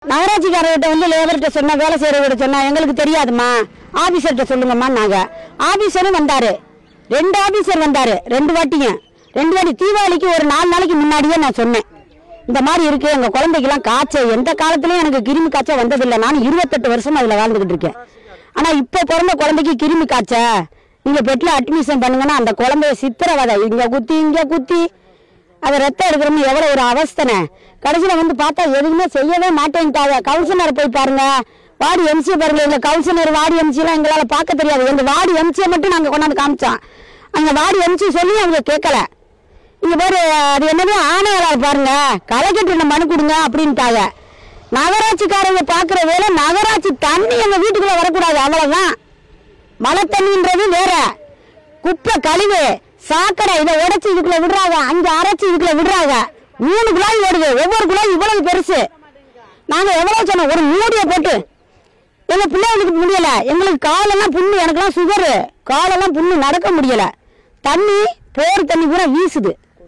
நகராட்சிக்காரர்கிட்ட வந்து லேபர்கிட்ட சொன்னா வேலை செய்யறவர்கிட்ட சொன்னா எங்களுக்கு தெரியாதுமா ஆபீசர்கிட்ட சொல்லுங்கம்மா நாங்க ஆபீசரும் வந்தாரு ரெண்டு ஆபீசர் வந்தாரு ரெண்டு வாட்டியும் ரெண்டு வாட்டி தீபாவளிக்கு ஒரு நாலு நாளைக்கு முன்னாடியே நான் சொன்னேன் இந்த மாதிரி இருக்கு எங்க குழந்தைக்கெல்லாம் காய்ச்சல் எந்த காலத்துலயும் எனக்கு கிருமி காய்ச்சல் வந்ததில்லை நான் இருபத்தெட்டு வருஷமா அதுல வாழ்ந்துகிட்டு இருக்கேன் ஆனா இப்ப பிறந்த குழந்தைக்கு கிருமி காய்ச்ச நீங்க பெட்ல அட்மிஷன் பண்ணுங்கன்னா அந்த குழந்தைய சித்திரவதை இங்க குத்தி இங்க குத்தி அது ரத்தம் எடுக்கிறோம்னு எவ்வளவு ஒரு அவஸ்தனை கடைசியில வந்து பார்த்தா எதுவுமே செய்யவே மாட்டேன்ட்டாங்க கவுன்சிலர் போய் பாருங்க வார்டு எம்சி பாருங்க எங்க கவுன்சிலர் வார்டு எம்சி எல்லாம் எங்களால பார்க்க தெரியாது எங்க வார்டு எம்சியை மட்டும் நாங்க கொண்டாந்து காமிச்சோம் அங்க வார்டு எம்சி சொல்லி அவங்க கேட்கல இங்க பாரு அது என்னது ஆணையாளர் பாருங்க கலைக்கட்டு மனு கொடுங்க அப்படின்ட்டாங்க நகராட்சிக்காரங்க பாக்குற வேலை நகராட்சி தண்ணி எங்க வீட்டுக்குள்ள வரக்கூடாது அவ்வளவுதான் மழை தண்ணின்றது வேற குப்பை கழிவு சாக்கடை இதை உடைச்சு இதுக்குள்ள விடுறாங்க அங்க அரைச்சு இதுக்குள்ள விடுறாங்க மூணு குழாய் ஓடுது ஒவ்வொரு குழாய் இவ்வளவு பெருசு நாங்க எவ்வளவு சொன்னோம் ஒரு மூடிய போட்டு எங்க பிள்ளைகளுக்கு முடியல எங்களுக்கு காலெல்லாம் புண்ணு எனக்கெல்லாம் சுகரு காலெல்லாம் புண்ணு நடக்க முடியல தண்ணி போர் தண்ணி பூரா வீசுது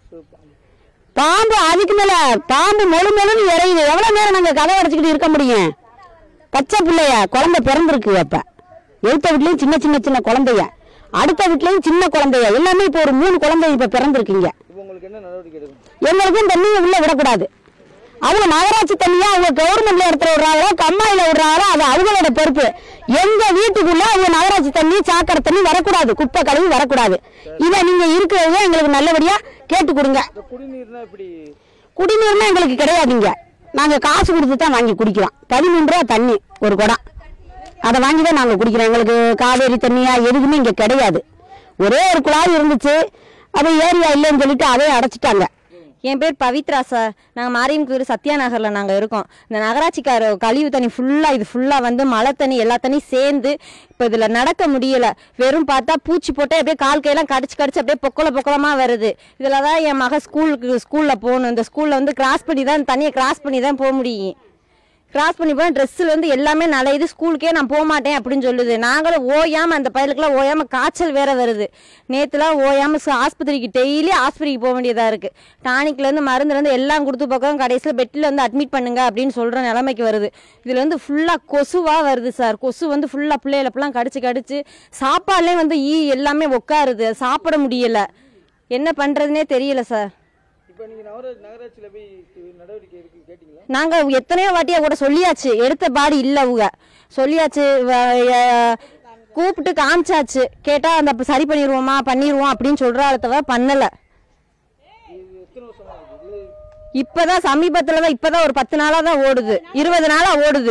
பாம்பு அதுக்கு மேல பாம்பு மொழு மொழுன்னு இறையுது எவ்வளவு நேரம் நாங்க கதை அடைச்சிக்கிட்டு இருக்க முடியும் பச்சை பிள்ளைய குழந்தை பிறந்திருக்கு அப்ப எழுத்த வீட்லயும் சின்ன சின்ன சின்ன குழந்தைய அடுத்த வீட்லயும் சின்ன குழந்தைய எல்லாமே இப்போ ஒரு மூணு குழந்தை இப்ப பிறந்திருக்குங்க இப்போ உங்களுக்கு என்ன நடவடிக்கை எடுக்கணும் எங்களுக்கும் தண்ணியை உள்ள விடக்கூடாது அவங்க நகராட்சி தண்ணியா அவங்க கவர்மெண்ட்ல இடத்துல விடுறாங்களோ கம்மாயில விடுறாங்களோ அது அவங்களோட பொறுப்பு எங்க வீட்டுக்குள்ள அவங்க நகராட்சி தண்ணி சாக்கடை தண்ணி வரக்கூடாது குப்பை கழுவி வரக்கூடாது இதை நீங்க இருக்கிறவங்க எங்களுக்கு நல்லபடியா கேட்டு கொடுங்க இந்த குடிநீர்னா இப்படி குடிநீர்னா எங்களுக்கு கிடையாதுங்க நாங்க காசு கொடுத்து தான் வாங்கி குடிக்கிறோம் பதிமூணு ரூபா தண்ணி ஒரு குடம் அதை வாங்கி தான் நாங்க குடிக்கிறோம் எங்களுக்கு காவேரி தண்ணியா எதுவுமே இங்க கிடையாது ஒரே ஒரு குழாய் இருந்துச்சு அது ஏரியா இல்லைன்னு சொல்லிட்டு அதை அடைச்சிட்டாங்க என் பேர் பவித்ரா சார் நாங்கள் மாரியம்கூர் சத்யா நகரில் நாங்கள் இருக்கோம் இந்த நகராட்சிக்கார கழிவு தண்ணி ஃபுல்லாக இது ஃபுல்லாக வந்து மழை தண்ணி எல்லா தண்ணியும் சேர்ந்து இப்போ இதில் நடக்க முடியல வெறும் பார்த்தா பூச்சி போட்டு அப்படியே கால் கையெல்லாம் கடிச்சு கடிச்சு அப்படியே பொக்கல பொக்கலமாக வருது இதில் தான் என் மக ஸ்கூலுக்கு ஸ்கூலில் போகணும் இந்த ஸ்கூலில் வந்து கிராஸ் பண்ணி தான் தண்ணியை கிராஸ் பண்ணி தான் போக முடியும் கிராஸ் பண்ணி போனால் ட்ரெஸ்ஸில் வந்து எல்லாமே நலையுது ஸ்கூலுக்கே நான் போக மாட்டேன் அப்படின்னு சொல்லுது நாங்களும் ஓயாமல் அந்த பயலுக்குலாம் ஓயாமல் காய்ச்சல் வேற வருது நேற்றுலாம் ஓயாமல் ஆஸ்பத்திரிக்கு டெய்லி ஆஸ்பத்திரிக்கு போக வேண்டியதாக இருக்குது டானிக்லேருந்து மருந்துலேருந்து எல்லாம் கொடுத்து பக்கம் கடைசியில் பெட்டில் வந்து அட்மிட் பண்ணுங்க அப்படின்னு சொல்கிற நிலைமைக்கு வருது இதில் வந்து ஃபுல்லாக கொசுவாக வருது சார் கொசு வந்து ஃபுல்லாக பிள்ளைகளப்பெல்லாம் கடிச்சு கடிச்சு சாப்பாடுலேயும் வந்து ஈ எல்லாமே உட்காருது சாப்பிட முடியல என்ன பண்ணுறதுனே தெரியல சார் இப்போ நீங்கள் நகர நகராட்சியில் போய் நடவடிக்கை இருக்கு கேட்டிங்களா நாங்கள் எத்தனையோ வாட்டியா கூட சொல்லியாச்சு எடுத்த பாடி இல்லை அவங்க சொல்லியாச்சு வ- எ- கூப்பிட்டு காமிச்சாச்சு கேட்டால் அந்த அப்ப சரி பண்ணிடுவோமா பண்ணிடுவோம் அப்படின்னு சொல்கிறாள் தவிர பண்ணலை இது எத்தனை வருஷமா இருக்குது இது இப்போதான் சமீபத்தில் தான் இப்போ தான் ஒரு பத்து நாளாக தான் ஓடுது இருபது நாளாக ஓடுது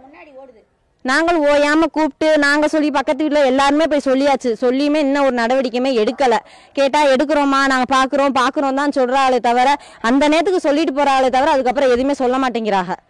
நாங்களும் ஓயாமல் கூப்பிட்டு நாங்கள் சொல்லி பக்கத்து வீட்டில் எல்லாருமே போய் சொல்லியாச்சு சொல்லியுமே இன்னும் ஒரு நடவடிக்கையுமே எடுக்கலை கேட்டால் எடுக்கிறோமா நாங்கள் பார்க்குறோம் பார்க்குறோம் தான் சொல்கிறாளே தவிர அந்த நேரத்துக்கு சொல்லிட்டு போகிறாளே தவிர அதுக்கப்புறம் எதுவுமே சொல்ல மாட்டேங்கிறாங்க